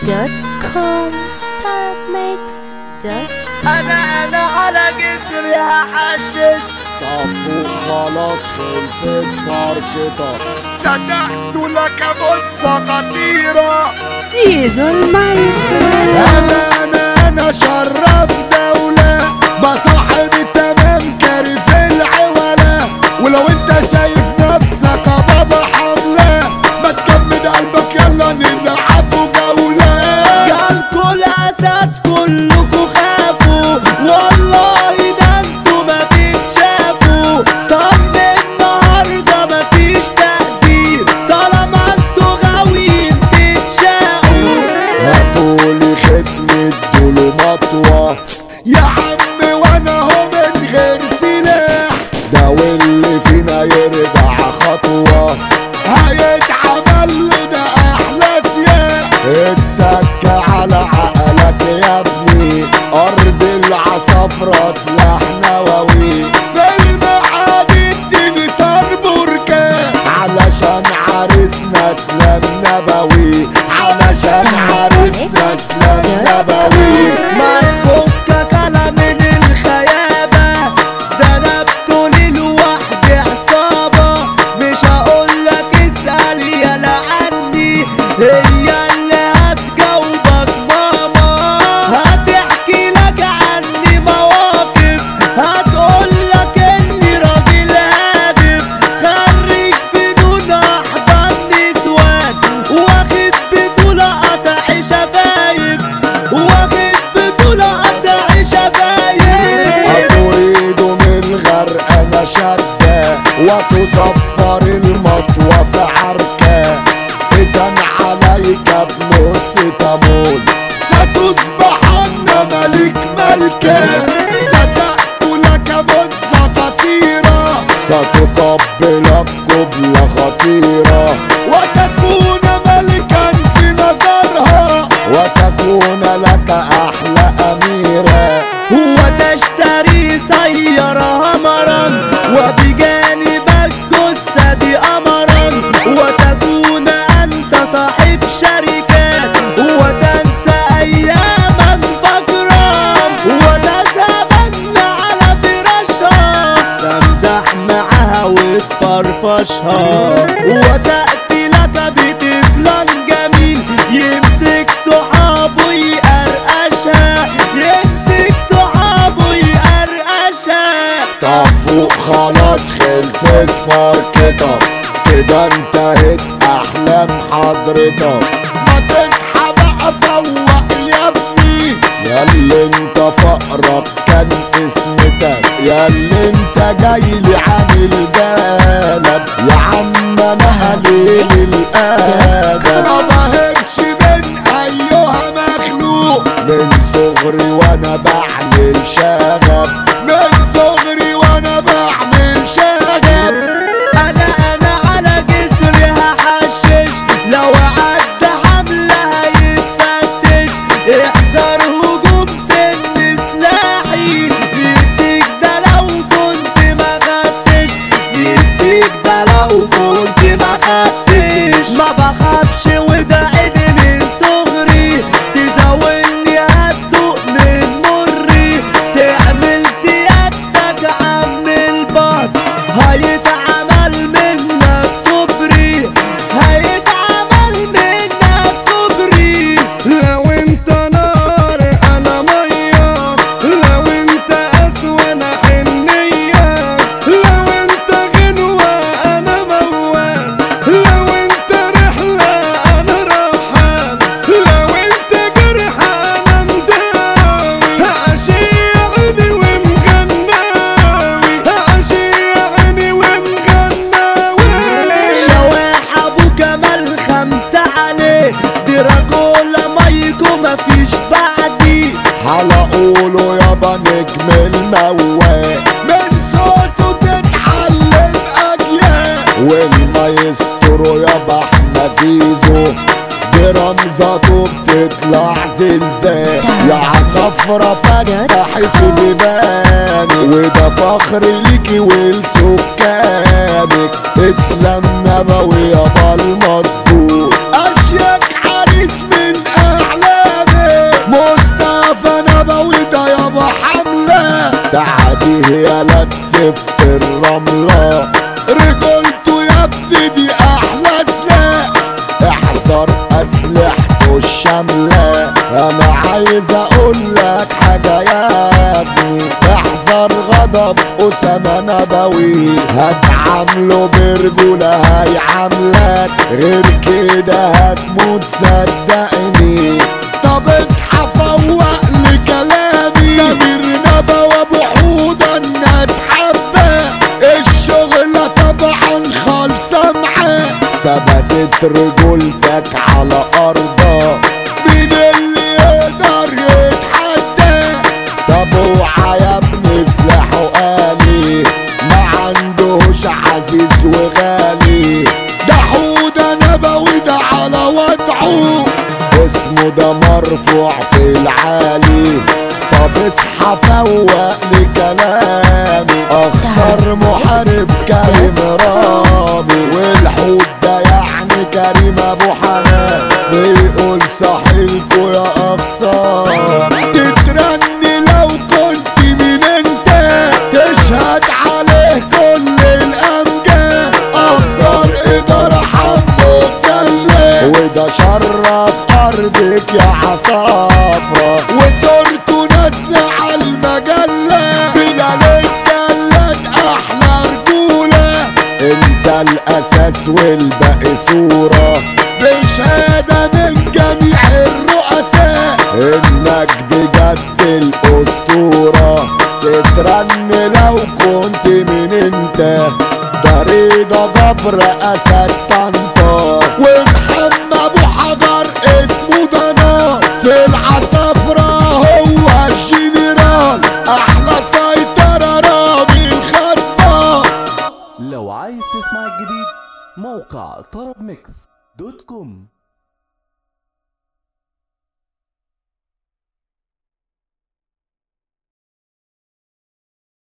tarabmix.com tarabmix.com انا انا على جسري هحشش طب فوق خلاص خلصت فرقتك صدقت لك بصة قصيرة زيزو المايسترو انا انا انا شرف دولة بصاحب التمام كاري في العولة ولو انت شايف نفسك بابا حملة ما تكمد قلبك يلا نلعب جولة جالكوا الاسد كلكوا خافوا والله ده انتوا ما تتشافوا طب النهارده مفيش تقدير طالما انتوا غاويين تتشاقوا هاتولي خصم ادوله مطوة يا عم وانا هو من غير سلاح ده واللي فينا يرجع خطوة هيتعمل له ده احلى سياح اتك على عقلك يا ابني ارض العصافرة سلاح نووي في المعادي اديني صار بركان علشان عريسنا اسلام نبوي علشان عريسنا اسلام نبوي ما يفكك على من الخيابة ده انا بطولي لوحدي عصابة مش هقولك اسأل يالا عني هي اللي هتجاوبك ماما هتحكي لك عني مواقف هتقولك اني راجل هادف خريج فنون احضان نسوان واخد بطولة قطع شفايف واخد بطولة قطع شفايف أريد من غرق أنا شدة وتصفر المطوة في عركة إذا عليك بنص تمول ستصبحن ملك ملكة صدقت لك بصة قصيرة ستقبلك قبلة خطيرة وتكون ملكا في نظرها وتكون لك أحلى أميرة وتشتري سيارة همرا وبجانبك جثة دي أمرا وتكون أنت صاحب شركات وتنسى أياما فجرا وتذهبن على فراشها تمزح معها وتفرفشها وتأتي لك بطفلان جميل يمسك صحابه يقرقشها يمسك صحابه يقرقشها طب فوق خلاص خلصت فرقتك كده انتهت احلام حضرتك ما تصحى بقى فوق يا ابني يا اللي انت فقرك كان اسمتك يا اللي انت جاي لي عامل بالك يا عم انا قليل الادب ما بهرش من ايها مخلوق من صغري وانا بعمل شغب من صغري وانا بعمل شغب انا انا على جسري هحشش لو عدى حملة هيتفتش احذر هجوم سن سلاحي يديك ده لو كنت ما خدتش يديك ده لو كنت ما خدتش ما بخافش وده عيني من صغري تزاولني هتدوق من مري تعمل سيادتك عم الباص هيتعمل منك كوبري هيتعمل منك كوبري لو انت نار انا ميه لو انت اسوى انا حنيه لو انت غنوه انا موال لو انت رحله انا راحه لو انت جرح انا مداوي عشيعني ومغناوي عشيعني ومغناوي شواح ابو كمال خمسة عليه دراكولا مايكو مفيش بعدي على قوله يابا نجم الموال من صوته تتعلم اجيال والمايسترو يابا احمد زيزو برمزته بتطلع زلزال يا عصفرة فتحي في بيباني وده فخر ليكي ولسكانك اسلام نبوي يابا المظبوط اشيك عريس من اعلى فيه يا تسف الرملة رجولته يا ابني دي احلى سلاح احذر اسلحته الشاملة انا عايز اقول لك حاجة يا ابني احذر غضب اسامة نبوي هتعامله برجولة هيعاملك غير كده هتموت صدقني طب اصحى فوق لكلامي سمير نبا وابو حوضة الناس حبة الشغلة طبعا خالصة معاه ثبتت رجولتك على ارضها مين اللي يقدر يتحدى طب اوعى يا ابني سلاحه آلي ما عندهوش عزيز وغالي ده حودة نبوي ده على وضعه اسمه ده مرفوع في العالي طب اصحى فوق لكلامي اختار محارب كريم رامي والحوت ده يعني كريم ابو حنان بيقول صحيلكوا يا اقصار تترني لو كنت مين انت تشهد عليه كل الامجاد افكار اداره حمو الجلاد وده شرف ارضك يا عصافرة وصورته نازلة على المجلة بلال الجلاد احلى رجولة انت الاساس والباقي صورة بشهادة من جميع الرؤساء انك بجد الاسطورة تترن لو كنت من انت ده رضا جبر اسد طنطا ومحمد ابو حجر اسمه ده نار في العصافرة هو الجنرال احلى سيطرة رامي الخطة لو عايز تسمع الجديد موقع طرب ميكس دوت كوم